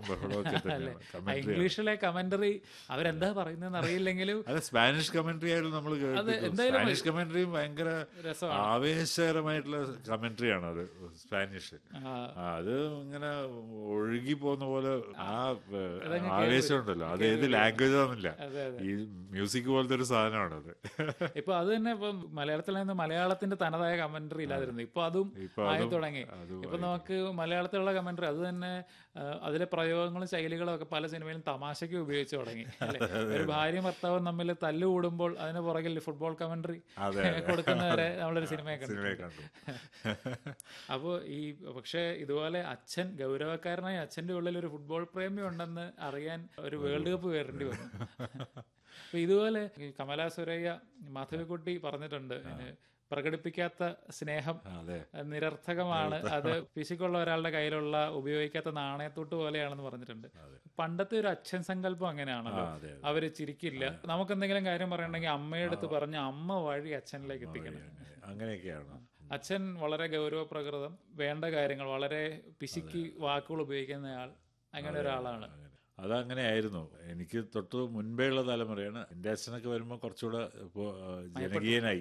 ബഹളവും ഒക്കെ തന്നെയാണ് ആ കമന്ററി ഇംഗ്ലീഷിലെ കമന്ററി അവരെന്താ പറയുന്നതെന്ന് അറിയില്ലെങ്കിലും അത് സ്പാനിഷ് കമന്ററി ആയാലും നമ്മൾ എന്തായാലും സ്പാനിഷ് കമന്ററിയും ഭയങ്കര രസമാണ് ആവേശകരമായിട്ടുള്ള കമന്ററി ആണ് അത് സ്പാനിഷ് ആ, ആ, അത് ഇങ്ങനെ ഒഴുകി പോകുന്ന പോലെ ആ ഏ, ആവേശം ഉണ്ടല്ലോ അത് ഏത് ലാംഗ്വേജ് ആണെന്നില്ല അതെ അതെ ഈ മ്യൂസിക് പോലത്തെ ഒരു സാധനമാണ് അത് ഇപ്പൊ അത് തന്നെ ഇപ്പം മലയാളത്തിൽ നിന്ന് മലയാളത്തിന്റെ തനതായ കമന്ററി ഇല്ലാതിരുന്നു ഇപ്പൊ അതും ഇപ്പൊ ആയി അതും തുടങ്ങി അതും ഇപ്പൊ നമുക്ക് മലയാളത്തിലുള്ള കമന്ററി അത് തന്നെ ആ, അതിലെ പ്രയോഗങ്ങളും ശൈലികളും ഒക്കെ പല സിനിമയിലും തമാശയ്ക്ക് ഉപയോഗിച്ചു തുടങ്ങി അല്ലെ ഒരു ഭാര്യയും ഭർത്താവും തമ്മിൽ തല്ലുകൂടുമ്പോൾ അതിന് പുറകിൽ ഫുട്ബോൾ കമന്ററി അതെ കൊടുക്കുന്നവരെ നമ്മളൊരു സിനിമയെ കണ്ടു സിനിമയെ കണ്ടു അപ്പോൾ ഈ പക്ഷേ ഇതുപോലെ അച്ഛൻ ഗൗരവക്കാരനായ അച്ഛന്റെ ഉള്ളിൽ ഒരു ഫുട്ബോൾ പ്രേമി ഉണ്ടെന്ന് അറിയാൻ ഒരു വേൾഡ് കപ്പ് കയറേണ്ടി വന്നു അപ്പൊ ഇതുപോലെ ഈ കമലാ സുരയ്യ മാധവിക്കുട്ടി പറഞ്ഞിട്ടുണ്ട് ഇതിന് പ്രകടിപ്പിക്കാത്ത സ്നേഹം അതെ നിരർത്ഥകമാണ് അത് ഫിസിക്കുള്ള ഒരാളുടെ കയ്യിലുള്ള ഉപയോഗിക്കാത്ത നാണയത്തൊട്ട് പോലെയാണെന്ന് പറഞ്ഞിട്ടുണ്ട് പണ്ടത്തെ ഒരു അച്ഛൻ സങ്കല്പം ആ, അങ്ങനെയാണല്ലോ അതെ അതെ. അവര് ചിരിക്കില്ല നമുക്ക് എന്തെങ്കിലും കാര്യം പറയണമെങ്കിൽ അമ്മയുടെ അടുത്ത് പറഞ്ഞ് അമ്മ വഴി അച്ഛനിലേക്ക് എത്തിക്കണം അങ്ങനെ- അങ്ങനെയൊക്കെയാണ് അച്ഛൻ വളരെ ഗൗരവപ്രകൃതം വേണ്ട കാര്യങ്ങൾ വളരെ പിശുക്കി വാക്കുകൾ ഉപയോഗിക്കുന്നയാൾ അങ്ങനെ ഒരാളാണ് അങ്ങനെ. അതങ്ങനെയായിരുന്നു എനിക്ക് തൊട്ട് മുൻപേ ഉള്ള തലമുറയാണ് എൻ്റെ അച്ഛനൊക്കെ വരുമ്പോൾ കുറച്ചുകൂടെ ഇപ്പോ ആ, ജനകീയനായി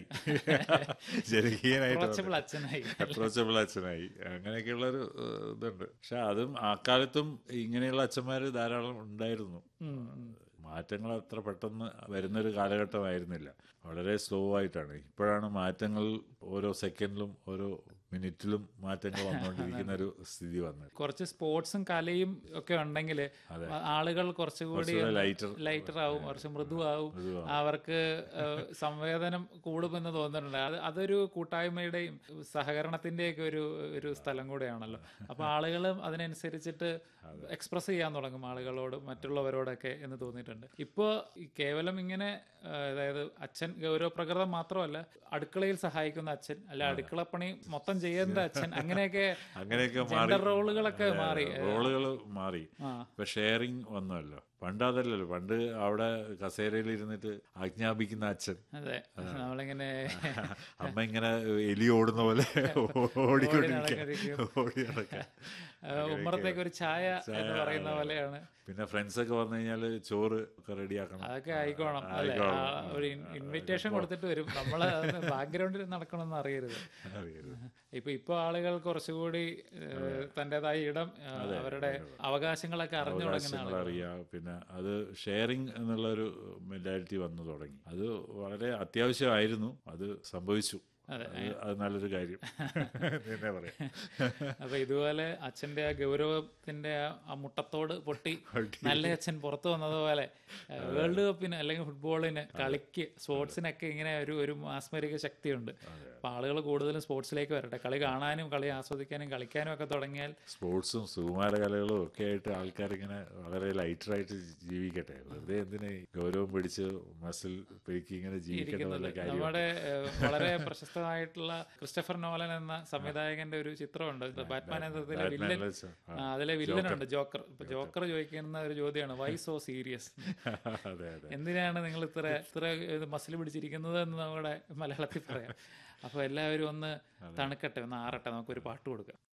ജനകീയനായിട്ട് അപ്രോച്ചബിൾ അച്ഛനായി അപ്രോച്ചബിൾ അച്ഛനായി അങ്ങനെയൊക്കെയുള്ള ഒരു ഏഹ്, ഇതുണ്ട് പക്ഷെ അതും ആ കാലത്തും ഇങ്ങനെയുള്ള അച്ഛന്മാർ ധാരാളം ഉണ്ടായിരുന്നു ഉം, ഉം. മാറ്റങ്ങൾ അത്ര പെട്ടെന്ന് വരുന്നൊരു കാലഘട്ടമായിരുന്നില്ല വളരെ സ്ലോ ആയിട്ടാണ് ഇപ്പോഴാണ് മാറ്റങ്ങൾ ഓരോ സെക്കൻഡിലും ഓരോ മിനിറ്റിലും മാറ്റങ്ങൾ വന്നുകൊണ്ടിരിക്കുന്ന ഒരു സ്ഥിതി വന്നത് കുറച്ച് സ്പോർട്സും കലയും ഒക്കെ ഉണ്ടെങ്കിൽ ആളുകൾ കുറച്ചുകൂടി കുറച്ചുകൂടെ lighter. ലൈറ്റർ ആവും കുറച്ച് മൃദുവാവും അവർക്ക് ഏഹ്, സംവേദനം കൂടുമെന്ന് തോന്നുന്നുണ്ട് അത് അതൊരു കൂട്ടായ്മയുടെയും സഹകരണത്തിന്റെയൊക്കെ ഒരു ഒരു സ്ഥലം കൂടെയാണല്ലോ അപ്പൊ ആളുകളും അതിനനുസരിച്ചിട്ട് എക്സ്പ്രസ് ചെയ്യാൻ തുടങ്ങും ആളുകളോട് മറ്റുള്ളവരോടൊക്കെ എന്ന് തോന്നിയിട്ടുണ്ട് ഇപ്പോൾ കേവലം ഇങ്ങനെ ഏഹ്, അതായത് അച്ഛൻ ഗൗരവപ്രകൃതം മാത്രമല്ല അടുക്കളയിൽ സഹായിക്കുന്ന അച്ഛൻ അല്ല അടുക്കളപ്പണി മൊത്തം ചെയ്യേണ്ട അച്ഛൻ അങ്ങനെയൊക്കെ അങ്ങനെയൊക്കെ മാറി ജെൻഡർ റോളുകളൊക്കെ മാറി റോളുകൾ മാറി ആ ഇപ്പൊ ഷെയറിങ് വന്നല്ലോ പണ്ട് അതല്ലല്ലോ പണ്ട് അവിടെ കസേരയിൽ ഇരുന്നിട്ട് ആജ്ഞാപിക്കുന്ന അച്ഛൻ അതെ നമ്മളിങ്ങനെ അമ്മ ഇങ്ങനെ എലി ഓടുന്ന പോലെ ഓടിക്കൊണ്ടിരിക്കുക നടക്കാതിരിക്കും. ഓടി നടക്കുക ആ, ഉമ്മറത്തേക്ക് ഒരു ചായ എന്ന് പറയുന്ന പോലെയാണ് പിന്നെ ഫ്രണ്ട്സ് ഒക്കെ വന്നു കഴിഞ്ഞാല് ചോറ് ഒക്കെ റെഡിയാക്കണം അതൊക്കെ ആയിക്കോണം അല്ലെ ആ, ഒരു ഇൻവിറ്റേഷൻ കൊടുത്തിട്ട് വരും നമ്മള് ബാക്ക്ഗ്രൗണ്ടിൽ നടക്കണമെന്ന് അറിയരുത് അറിയരുത്. ഇപ്പൊ ഇപ്പൊ ആളുകൾ കുറച്ചുകൂടി ഏഹ്, തന്റേതായ ഇടം ആ, അവരുടെ അവകാശങ്ങളൊക്കെ അറിഞ്ഞു തുടങ്ങുന്ന അവകാശങ്ങൾ ആളുകൾ അറിയാം പിന്നെ അത് ഷെയറിങ് എന്നുള്ള ഒരു മെന്റാലിറ്റി വന്നു തുടങ്ങി അത് വളരെ അത്യാവശ്യമായിരുന്നു അത് സംഭവിച്ചു അതെ. അത് അത് നല്ലൊരു കാര്യം തന്നെ പറയാം അപ്പൊ ഇതുപോലെ അച്ഛന്റെ ആ ഗൗരവത്തിന്റെ ആ- ആ മുട്ടത്തോട് പൊട്ടി നല്ല അച്ഛൻ പുറത്തു വന്നതുപോലെ ഏഹ്, വേൾഡ് കപ്പിന് അല്ലെങ്കിൽ ഫുട്ബോളിന് കളിക്ക് സ്പോർട്സിനൊക്കെ ഇങ്ങനെ ഒരു ഒരു മാസ്മരിക ശക്തിയുണ്ട് അപ്പൊ ആളുകൾ കൂടുതലും സ്പോർട്സിലേക്ക് വരട്ടെ കളി കാണാനും കളി ആസ്വദിക്കാനും കളിക്കാനും ഒക്കെ തുടങ്ങിയാൽ സ്പോർട്സും സുകുമാര കലകളും ഒക്കെ ആയിട്ട് ആൾക്കാരിങ്ങനെ വളരെ ലൈറ്ററായിട്ട് ജീവിക്കട്ടെ വെറുതെ എന്തിനാ ഈ ഗൗരവം പിടിച്ച് മസിൽ പെരുക്കി ഇങ്ങനെ ജീവിക്കേണ്ട വല്ല കാര്യം നമ്മുടെ ഏഹ്, വളരെ പ്രശസ്തമായിട്ടുള്ള ക്രിസ്റ്റഫർ നോലൻ എന്ന സംവിധായകന്റെ ഒരു ചിത്രമുണ്ട് ബാറ്റ്മാൻ എന്നതിലെ വില്ലൻ ആ, അതിലെ വില്ലനുണ്ട് ജോക്കർ ഇപ്പൊ ജോക്കർ ചോദിക്കുന്ന ഒരു ചോദ്യമാണ് വൈ സോ സീരിയസ് അതെ അതെ എന്തിനാണ് നിങ്ങൾ ഇത്ര ഇത്ര മസിൽ പിടിച്ചിരിക്കുന്നത് എന്ന് നമ്മുടെ മലയാളത്തിൽ പറയാം അപ്പൊ എല്ലാവരും ഒന്ന് തണുക്കട്ടെ ഒന്ന് ആറട്ടെ നമുക്കൊരു പാട്ട് കൊടുക്കാം